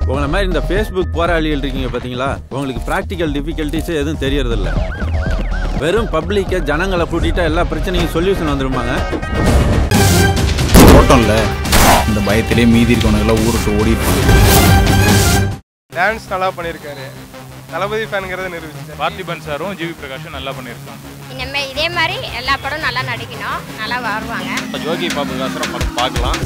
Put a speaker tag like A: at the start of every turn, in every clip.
A: உங்களை மாதிரி இந்த ஃபேஸ்புக் போராளிகள் இருக்கீங்க பார்த்தீங்களா உங்களுக்கு ப்ராக்டிக்கல் டிஃபிகல்ட்டிஸே எதுவும் தெரியறதில்ல வெறும் பப்ளிக்கை ஜனங்களை கூட்டிட்டா எல்லா பிரச்சனையும் சொல்யூஷன் வந்துருமாங்க
B: ஓட்டம்ல இந்த பயத்திலே மீதி இருக்கவனுங்கெல்லாம் ஊருக்கு ஓடிட்டு
C: டான்ஸ் நல்லா பண்ணியிருக்காரு தளபதி ஃபேனுங்கிறத நிரூபிச்சார்
D: பார்த்திபன் சாரும் ஜிவி பிரகாஷும் நல்லா பண்ணியிருக்காங்க
E: இனிமே இதே மாதிரி எல்லா படம் நல்லா நடிக்கணும் நல்லா வருவாங்க
F: ஜோகி பாபு காசரம் படம் பார்க்கலாம்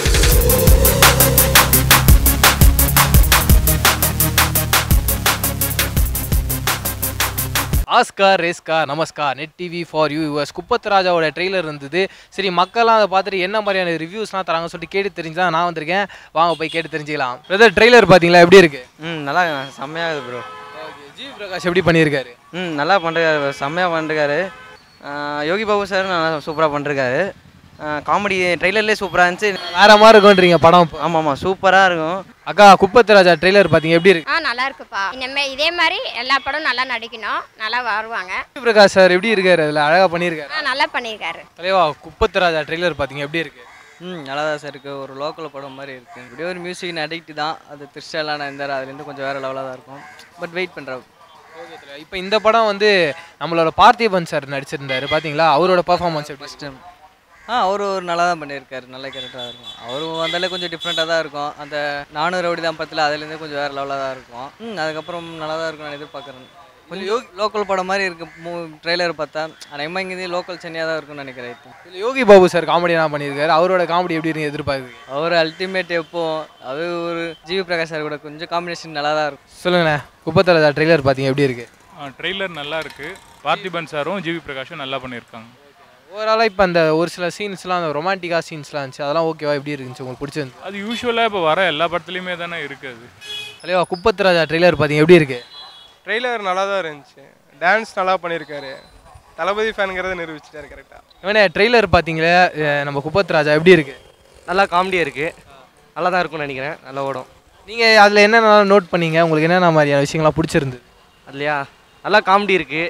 G: Oscar racecar namaskar Net TV for you யூஎஸ் குப்பத்து ராஜாவோட ட்ரெய்லர் இருந்தது சரி மக்கள்லாம் அதை பார்த்துட்டு என்ன மாதிரியான ரிவ்யூஸ்லாம் தராங்க சொல்லிட்டு கேட்டு தெரிஞ்சு தான் நான் வந்திருக்கேன் வாங்க போய் கேட்டு தெரிஞ்சுக்கலாம் பிரதர் ட்ரெய்லர் பார்த்தீங்களா எப்படி இருக்கு
H: ம் நல்லா செம்மையாக ப்ரோ
G: ஜி பிரகாஷ் எப்படி பண்ணியிருக்காரு
H: ம் நல்லா பண்ணுறாரு செம்மையாக பண்ணுறாரு யோகி பாபு சார் நல்லா சூப்பராக பண்ணுறாரு காமெடி ட்ரெய்லர்லேயே சூப்பராக இருந்துச்சு
G: வேற மாதிரி இருக்கும்ன்றீங்க படம் இப்போ.
H: ஆமாம் ஆமாம் சூப்பராக இருக்கும்
G: அக்கா குப்பத்து ராஜா ட்ரெய்லர் பார்த்தீங்க எப்படி இருக்கு
E: ஆ நல்லா இருக்குப்பா இனிமே இதே மாதிரி எல்லா படம் நல்லா நடிக்கணும் நல்லா வருவாங்க
G: ஜி பிரகாஷ் சார் எப்படி இருக்காரு அதில் அழகாக பண்ணியிருக்காரு
E: ஆ நல்லா பண்ணியிருக்காரு
G: தலைவா குப்பத்து ராஜா ட்ரெய்லர் பார்த்தீங்க எப்படி இருக்கு
H: ம் நல்லா தான் சார் இருக்குது ஒரு லோக்கல் படம் மாதிரி இருக்குது இப்படியே ஒரு மியூசிக் அடிக்ட் தான் அது திருஷ்டாலாம் நான் இருந்தார் அதுலேருந்து கொஞ்சம் வேறு லெவலாக தான் இருக்கும் பட் வெயிட் பண்ணுறேன்
G: இப்போ இந்த படம் வந்து நம்மளோட பார்த்திபன் சார் நடிச்சிருந்தாரு பார்த்தீங்களா அவரோட பர்ஃபார்மன்ஸ் எப்படி
H: ஃபஸ்ட் டைம் ஆ அவரு ஒரு நல்லா தான் பண்ணியிருக்காரு நல்ல கேரக்டராக இருக்கும் அவரும் வந்தாலே கொஞ்சம் டிஃப்ரெண்ட்டாக தான் இருக்கும் அந்த நானூறு ரவுடி தான் பத்தில் அதுலேருந்து கொஞ்சம் வேறு லெவலாக தான் இருக்கும் ம் அதுக்கப்புறம் நல்லா தான் இருக்கும் நான் எதிர்பார்க்குறேன் கொஞ்சம் யோகி லோக்கல் படம் மாதிரி இருக்கு மூ ட்ரெய்லர் பார்த்தா ஆனால் இங்கே லோக்கல் சென்னையாக தான் இருக்கும்னு நினைக்கிறேன் இப்போ
G: இதுல யோகி பாபு சார் காமெடியாக பண்ணியிருக்காரு அவரோட காமெடி எப்படி இருக்கு எதிர்பார்க்குறீங்க
H: அவர் அல்டிமேட் எப்போ அது ஒரு ஜிவி பிரகாஷ் சார் கூட கொஞ்சம் காம்பினேஷன் நல்லா தான் இருக்கும்
G: சொல்லுங்கண்ணே குப்பத்து ராஜா ட்ரெய்லர் பார்த்தீங்க எப்படி இருக்கு
D: ட்ரெய்லர் நல்லா இருக்கு பார்த்திபன் சாரும் ஜிவி பிரகாஷும் நல்லா பண்ணியிருக்காங்க
G: ஓவராலாக இப்போ அந்த ஒரு சில சீன்ஸ்லாம் அந்த ரொமான்டிக்காக சீன்ஸ்லாம் இருந்துச்சு அதெல்லாம் ஓகேவா எப்படி இருந்துச்சு உங்களுக்கு பிடிச்சிருந்து
D: அது யூஸ்வலாக இப்போ வர எல்லா படத்துலையுமே தானே இருக்குது
G: தலைவா குப்பத்து ராஜா ட்ரெய்லர் பார்த்தீங்க எப்படி இருக்கு
C: ட்ரெய்லர் நல்லா தான் இருந்துச்சு டான்ஸ் நல்லா பண்ணியிருக்காரு தளபதி ஃபேனுங்கிறத நிரூபிச்சிட்டாரு கரெக்டாக
G: இவனே ட்ரெய்லர் பார்த்தீங்களே அஹ் நம்ம குப்பத்து ராஜா எப்படி இருக்கு
H: நல்லா காமெடியாக இருக்குது நல்லா தான் இருக்கும்னு நினைக்கிறேன் நல்லா ஓடும்
G: நீங்கள் அதில் என்னென்ன நோட் பண்ணீங்க உங்களுக்கு என்னென்ன மாதிரியான விஷயங்கள்லாம் பிடிச்சிருந்து
H: அதுலையா நல்லா காமெடி இருக்குது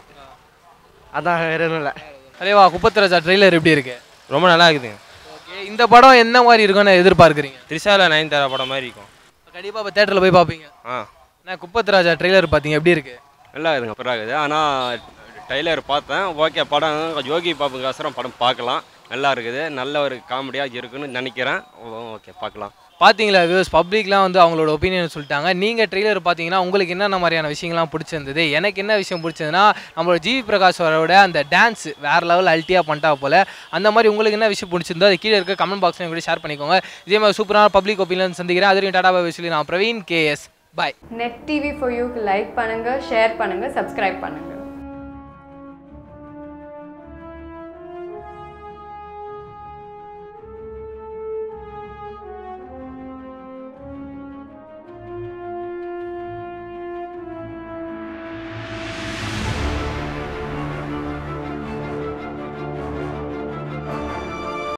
H: அதான் வேற எதுவும் இல்லை
G: தலைவா குப்பத்து ராஜா ட்ரெய்லர் எப்படி இருக்கு
F: ரொம்ப நல்லா இருக்குதுங்க
G: ஓகே இந்த படம் என்ன மாதிரி இருக்கும்னு எதிர்பார்க்குறீங்க
F: த்ரிஷால நயன்தாரா படம் மாதிரி இருக்கும்
G: கண்டிப்பாக இப்போ தேட்டரில் போய் பார்ப்பீங்க
F: ஆ
G: நான் குப்பத்து ராஜா ட்ரெய்லர் பார்த்தீங்க எப்படி இருக்கு
F: நல்லா இருக்குதுங்க அப்புறம் இருக்குது ஆனால் ட்ரைலர் பார்த்தேன் ஓகே படம் யோகி பாபு காசரம் படம் பார்க்கலாம் நல்லா இருக்குது நல்ல ஒரு காமெடியாக இருக்குன்னு நினைக்கிறேன் ஓகே பார்க்கலாம்
G: பார்த்தீங்களா வியூஸ் பப்ளிக்லாம் வந்து அவங்களோட ஒப்பீனியன் சொல்லிட்டாங்க நீங்கள் ட்ரெய்லர் பார்த்தீங்கன்னா உங்களுக்கு என்னென்ன மாதிரியான விஷயங்கள்லாம் பிடிச்சிருந்தது எனக்கு என்ன விஷயம் பிடிச்சதுன்னா நம்மளோட ஜிவி பிரகாஷ் அவரோட அந்த டான்ஸ் வேறு லெவல் அல்ட்டியாக பண்ணிட்டா போல் அந்த மாதிரி உங்களுக்கு என்ன விஷயம் பிடிச்சிருந்தோ அது கீழே இருக்க கமெண்ட் பாக்ஸில் கூட ஷேர் பண்ணிக்கோங்க இதே மாதிரி சூப்பரான பப்ளிக் ஒப்பீனியன் சந்திக்கிறேன் அதுவும் டாடா பாய் சொல்லி நான் Praveen K S bye
I: Net TV for யூக்கு லைக் பண்ணுங்கள் ஷேர் பண்ணுங்கள் சப்ஸ்கிரைப் பண்ணுங்கள்